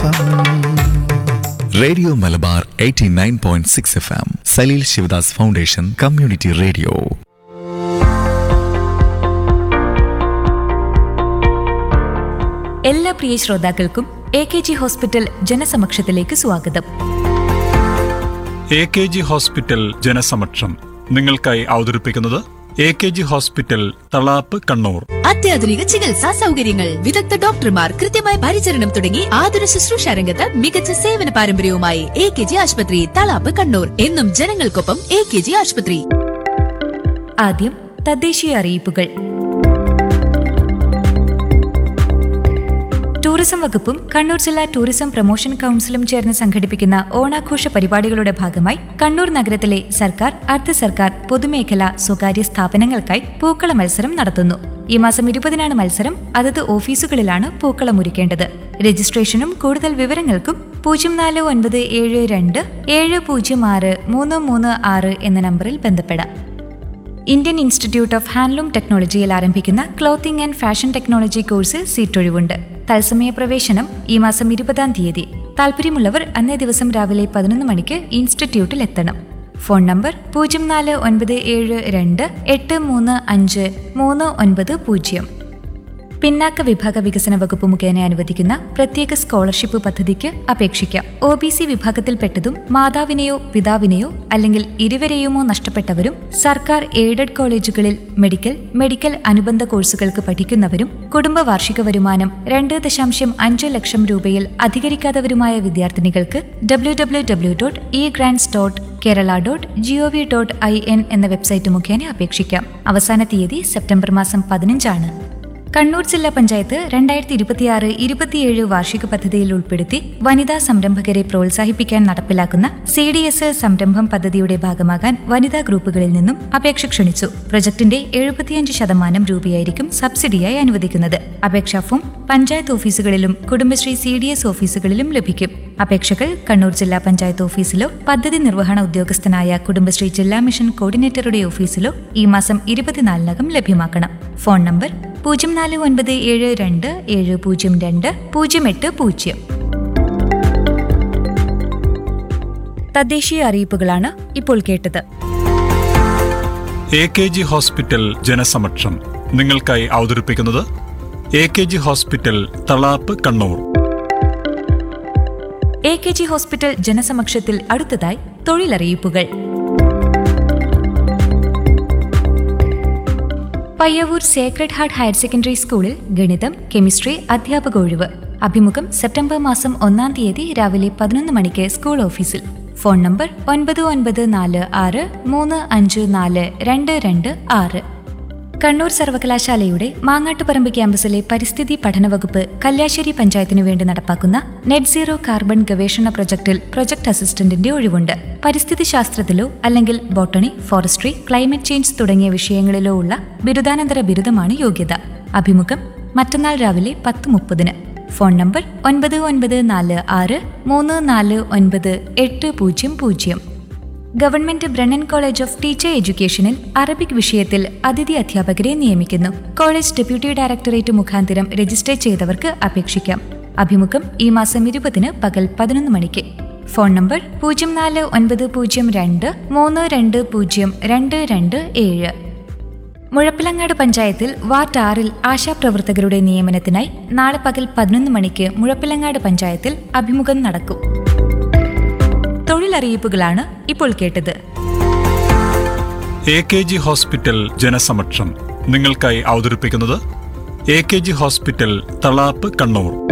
F radio Malabar 89.6 point six F M Saleel Sivadas foundation community radio എല്ലാ പ്രിയ ശ്രോതാക്കൾക്കും എ കെ ജി ഹോസ്പിറ്റൽ ജനസമക്ഷത്തിലേക്ക് സ്വാഗതം എ കെ ജി ഹോസ്പിറ്റൽ ജനസമക്ഷം നിങ്ങൾക്കായി അവതരിപ്പിക്കുന്നത് A K G hospital Thalap Kannur അത്യാധുനിക ചികിത്സാ സൗകര്യങ്ങൾ വിദഗ്ധ ഡോക്ടർമാർ കൃത്യമായ പരിചരണം തുടങ്ങി ആതുര ശുശ്രൂഷ രംഗത്ത് മികച്ച സേവന പാരമ്പര്യവുമായി എ കെ ജി ആശുപത്രി തളാപ്പ് കണ്ണൂർ എന്നും ജനങ്ങൾക്കൊപ്പം എ കെ ജി ആശുപത്രി ആദ്യം തദ്ദേശീയ അറിയിപ്പുകൾ ടൂറിസം വകുപ്പും കണ്ണൂർ ജില്ലാ ടൂറിസം പ്രൊമോഷൻ കൌൺസിലും ചേർന്ന് സംഘടിപ്പിക്കുന്ന ഓണാഘോഷ പരിപാടികളുടെ ഭാഗമായി കണ്ണൂർ നഗരത്തിലെ സർക്കാർ അർദ്ധ സർക്കാർ പൊതുമേഖലാ സ്വകാര്യ സ്ഥാപനങ്ങൾക്കായി പൂക്കള മത്സരം നടത്തുന്നു ഈ മാസം ഇരുപതിനാണ് മത്സരം അതത് ഓഫീസുകളിലാണ് പൂക്കളം ഒരുക്കേണ്ടത് രജിസ്ട്രേഷനും കൂടുതൽ വിവരങ്ങൾക്കും പൂജ്യം നാല് ഒൻപത് ഏഴ് രണ്ട് ഏഴ് പൂജ്യം ആറ് മൂന്ന് മൂന്ന് ആറ് എന്ന നമ്പറിൽ ബന്ധപ്പെടാം ഇന്ത്യൻ ഇൻസ്റ്റിറ്റ്യൂട്ട് ഓഫ് ഹാൻഡ്ലൂം ടെക്നോളജിയിൽ ആരംഭിക്കുന്ന ക്ലോത്തിംഗ് ആൻഡ് ഫാഷൻ ടെക്നോളജി കോഴ്സിൽ സീറ്റൊഴിവുണ്ട് തത്സമയ പ്രവേശനം ഈ മാസം ഇരുപതാം തീയതി താല്പര്യമുള്ളവർ അന്നേ ദിവസം രാവിലെ പതിനൊന്ന് മണിക്ക് ഇൻസ്റ്റിറ്റ്യൂട്ടിൽ എത്തണം ഫോൺ നമ്പർ പൂജ്യം നാല് ഒൻപത് ഏഴ് രണ്ട് എട്ട് മൂന്ന് അഞ്ച് മൂന്ന് ഒൻപത് പൂജ്യം പിന്നാക്ക വിഭാഗ വികസന വകുപ്പ് മുഖേന അനുവദിക്കുന്ന പ്രത്യേക സ്കോളർഷിപ്പ് പദ്ധതിക്ക് അപേക്ഷിക്കാം ഒ ബി സി വിഭാഗത്തിൽപ്പെട്ടതും മാതാവിനെയോ പിതാവിനെയോ അല്ലെങ്കിൽ ഇരുവരെയുമോ നഷ്ടപ്പെട്ടവരും സർക്കാർ എയ്ഡഡ് കോളേജുകളിൽ മെഡിക്കൽ മെഡിക്കൽ അനുബന്ധ കോഴ്സുകൾക്ക് പഠിക്കുന്നവരും കുടുംബ വാർഷിക വരുമാനം രണ്ട് ദശാംശം അഞ്ച് ലക്ഷം രൂപയിൽ അധികരിക്കാത്തവരുമായ വിദ്യാർത്ഥിനികൾക്ക് W W W dot E grants dot Kerala dot GOV dot I N എന്ന വെബ്സൈറ്റ് മുഖേന അപേക്ഷിക്കാം അവസാന തീയതി സെപ്റ്റംബർ മാസം പതിനഞ്ചാണ് കണ്ണൂർ ജില്ലാ പഞ്ചായത്ത് രണ്ടായിരത്തി ഇരുപത്തിയാറ് ഇരുപത്തിയേഴ് വാർഷിക പദ്ധതിയിൽ ഉൾപ്പെടുത്തി വനിതാ സംരംഭകരെ പ്രോത്സാഹിപ്പിക്കാൻ നടപ്പിലാക്കുന്ന സി ഡി എസ് സംരംഭം പദ്ധതിയുടെ ഭാഗമാകാൻ വനിതാ ഗ്രൂപ്പുകളിൽ നിന്നും അപേക്ഷ ക്ഷണിച്ചു പ്രൊജക്ടിന്റെ എഴുപത്തിയഞ്ച് ശതമാനം രൂപയായിരിക്കും സബ്സിഡിയായി അനുവദിക്കുന്നത് അപേക്ഷാ ഫോം പഞ്ചായത്ത് ഓഫീസുകളിലും കുടുംബശ്രീ സി ഡി എസ് ഓഫീസുകളിലും ലഭിക്കും അപേക്ഷകൾ കണ്ണൂർ ജില്ലാ പഞ്ചായത്ത് ഓഫീസിലോ പദ്ധതി നിർവഹണ ഉദ്യോഗസ്ഥനായ കുടുംബശ്രീ ജില്ലാ മിഷൻ കോർഡിനേറ്ററുടെ ഓഫീസിലോ ഈ മാസം ഇരുപത്തിനാലിനകം ലഭ്യമാക്കണം ഫോൺ നമ്പർ പൂജ്യം നാല് ഒൻപത് ഏഴ് രണ്ട് ഏഴ് പൂജ്യം രണ്ട് പൂജ്യം എട്ട് പൂജ്യം തദ്ദേശീയ അറിയിപ്പുകളാണ് ഇപ്പോൾ കേട്ടത് എ കെ ജി ഹോസ്പിറ്റൽ ജനസമക്ഷം നിങ്ങൾക്കായി അവതരിപ്പിക്കുന്നത് A K G hospital Thalap Kannur A K G hospital ജനസമക്ഷത്തിൽ അടുത്തതായി തൊഴിലറിയിപ്പുകൾ Payyavoor sacred heart higher secondary സ്കൂളിൽ ഗണിതം കെമിസ്ട്രി അധ്യാപക ഒഴിവ് അഭിമുഖം സെപ്റ്റംബർ മാസം ഒന്നാം തീയതി രാവിലെ പതിനൊന്ന് മണിക്ക് സ്കൂൾ ഓഫീസിൽ ഫോൺ നമ്പർ ഒൻപത് ഒൻപത് നാല് ആറ് മൂന്ന് അഞ്ച് നാല് രണ്ട് രണ്ട് ആറ് കണ്ണൂർ സർവകലാശാലയുടെ മാങ്ങാട്ടുപറമ്പ് ക്യാമ്പസിലെ പരിസ്ഥിതി പഠന വകുപ്പ് കല്യാശ്ശേരി പഞ്ചായത്തിനു വേണ്ടി നടപ്പാക്കുന്ന നെറ്റ് സീറോ കാർബൺ ഗവേഷണ പ്രൊജക്ടിൽ പ്രൊജക്ട് അസിസ്റ്റന്റിന്റെ ഒഴിവുണ്ട് പരിസ്ഥിതി ശാസ്ത്രത്തിലോ അല്ലെങ്കിൽ ബോട്ടണി ഫോറസ്ട്രി ക്ലൈമറ്റ് ചേഞ്ച് തുടങ്ങിയ വിഷയങ്ങളിലോ ഉള്ള ബിരുദാനന്തര ബിരുദമാണ് യോഗ്യത അഭിമുഖം മറ്റന്നാൾ രാവിലെ പത്ത് മുപ്പതിന് ഫോൺ നമ്പർ ഒൻപത് ഒൻപത് നാല് ആറ് മൂന്ന് നാല് ഒൻപത് എട്ട് പൂജ്യം പൂജ്യം government Brennen college of teacher എഡ്യൂക്കേഷനിൽ അറബിക് വിഷയത്തിൽ അതിഥി അധ്യാപകരെ നിയമിക്കുന്നു കോളേജ് ഡെപ്യൂട്ടി ഡയറക്ടറേറ്റ് മുഖാന്തിരം രജിസ്റ്റർ ചെയ്തവർക്ക് അപേക്ഷിക്കാം അഭിമുഖം ഈ മാസം ഇരുപതിന് പകൽ പതിനൊന്ന് മണിക്ക് ഫോൺ നമ്പർ പൂജ്യം നാല് ഒൻപത് പൂജ്യം രണ്ട് മൂന്ന് രണ്ട് പൂജ്യം രണ്ട് രണ്ട് ഏഴ് മുഴപ്പിലങ്ങാട് പഞ്ചായത്തിൽ വാർഡ് ആറിൽ ആശാപ്രവർത്തകരുടെ നിയമനത്തിനായി നാളെ പകൽ പതിനൊന്ന് മണിക്ക് മുഴപ്പിലങ്ങാട് പഞ്ചായത്തിൽ അഭിമുഖം നടക്കും തൊഴിലറിയിപ്പുകളാണ് ഇപ്പോൾ കേട്ടത് എ കെ ജി ഹോസ്പിറ്റൽ ജനസമക്ഷം നിങ്ങൾക്കായി അവതരിപ്പിക്കുന്നത് A K G hospital Thalap Kannur